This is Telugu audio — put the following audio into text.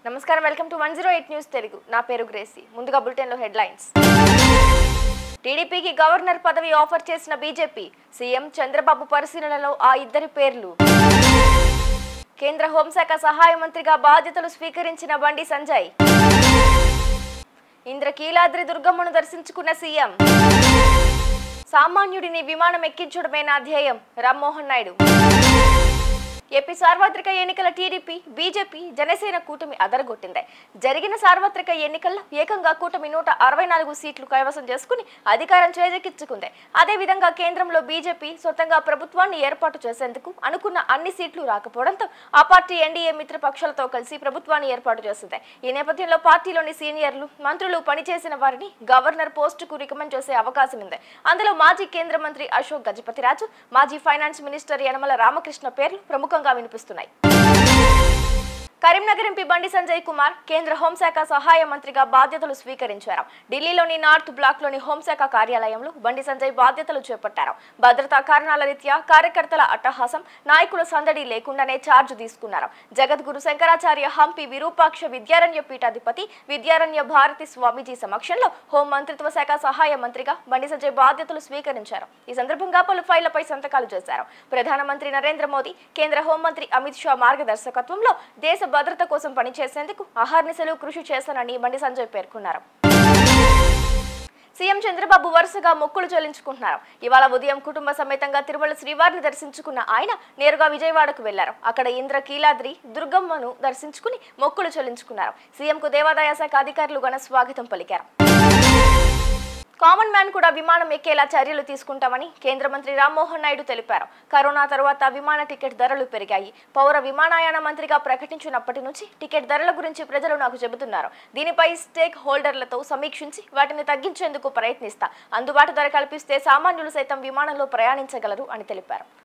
నమస్కారం welcome to one zero eight news Telugu నా పేరు గ్రేసి ముందుగా బులెటిన్లో హెడ్లైన్స్ టీడీపీకి గవర్నర్ పదవి ఆఫర్ చేసిన బీజేపీ సీఎం చంద్రబాబు పరిశీలనలో ఆ ఇద్దరి పేర్లు కేంద్ర హోంశాఖ సహాయ మంత్రిగా బాధ్యతలు స్వీకరించిన బండి సంజయ్ ఇంద్రకీలాద్రి దుర్గమ్మను దర్శించుకున్న సీఎం సామాన్యుడిని విమానం ఎక్కించడమే నా ధ్యేయం రామ్మోహన్ నాయుడు ఏపీ సార్వత్రిక ఎన్నికల టీడీపీ బీజేపీ జనసేన కూటమి అదరగొట్టింది జరిగిన సార్వత్రిక ఎన్నికల్లో ఏకంగా కూటమి నూట అరవై నాలుగు సీట్లు కైవసం చేసుకుని అధికారం చేజెక్కించుకుంది అదేవిధంగా కేంద్రంలో బీజేపీ సొంతంగా ప్రభుత్వాన్ని ఏర్పాటు చేసేందుకు అనుకున్న అన్ని సీట్లు రాకపోవడంతో ఆ పార్టీ ఎన్డీఏ మిత్రపక్షాలతో కలిసి ప్రభుత్వాన్ని ఏర్పాటు చేసింది ఈ నేపథ్యంలో పార్టీలోని సీనియర్లు మంత్రులు పనిచేసిన వారిని గవర్నర్ పోస్టుకు రికమెండ్ చేసే అవకాశం ఉంది అందులో మాజీ కేంద్ర మంత్రి అశోక్ గజపతిరాజు మాజీ ఫైనాన్స్ మినిస్టర్ యనమల రామకృష్ణ పేర్లు ప్రముఖంగా వినిపిస్తున్నాయి కరీంనగర్ ఎంపీ బండి సంజయ్ కుమార్ కేంద్ర హోంశాఖ సహాయ మంత్రిగా బాధ్యతలు స్వీకరించారు ఢిల్లీలోని నార్త్ బ్లాక్ లోని హోంశాఖ కార్యాలయంలో బండి సంజయ్ బాధ్యతలు చేపట్టారు భద్రతా కారణాల రీత్యా కార్యకర్తల అట్టహాసం నాయకుల సందడి లేకుండానే ఛార్జ్ తీసుకున్నారు జగద్గురు శంకరాచార్య హంపి విరూపాక్ష విద్యారణ్య పీఠాధిపతి విద్యారణ్య భారతి స్వామీజీ సమక్షంలో హోం మంత్రిత్వ శాఖ సహాయ మంత్రిగా బండి సంజయ్ బాధ్యతలు స్వీకరించారు ఈ సందర్భంగా పలు ఫైళ్లపై సంతకాలు చేశారు ప్రధానమంత్రి నరేంద్ర మోదీ కేంద్ర హోంమంత్రి అమిత్ షా మార్గదర్శకత్వంలో దేశ భద్రత కోసం పనిచేసేందుకు అహర్నిశలు కృషి చేశానని బండి సంజయ్ పేర్కొన్నారు సీఎం చంద్రబాబు వరుసగా మొక్కులు చెల్లించుకుంటున్నారు ఇవాళ ఉదయం కుటుంబ సమేతంగా తిరుమల శ్రీవారిని దర్శించుకున్న ఆయన నేరుగా విజయవాడకు వెళ్లారు అక్కడ ఇంద్ర కీలాద్రి దుర్గమ్మను దర్శించుకుని మొక్కులు చెల్లించుకున్నారు సీఎంకు దేవాదాయ శాఖ అధికారులు ఘన స్వాగతం పలికారు కామన్ మ్యాన్ కూడా విమానం ఎక్కేలా చర్యలు తీసుకుంటామని కేంద్ర మంత్రి రామ్మోహన్ నాయుడు తెలిపారు కరోనా తర్వాత విమాన టికెట్ ధరలు పెరిగాయి పౌర విమానయాన మంత్రిగా ప్రకటించినప్పటి నుంచి టికెట్ ధరల గురించి ప్రజలు నాకు చెబుతున్నారు దీనిపై స్టేక్ హోల్డర్లతో సమీక్షించి వాటిని తగ్గించేందుకు ప్రయత్నిస్తా అందుబాటు ధర కల్పిస్తే సామాన్యులు సైతం విమానంలో ప్రయాణించగలరు అని తెలిపారు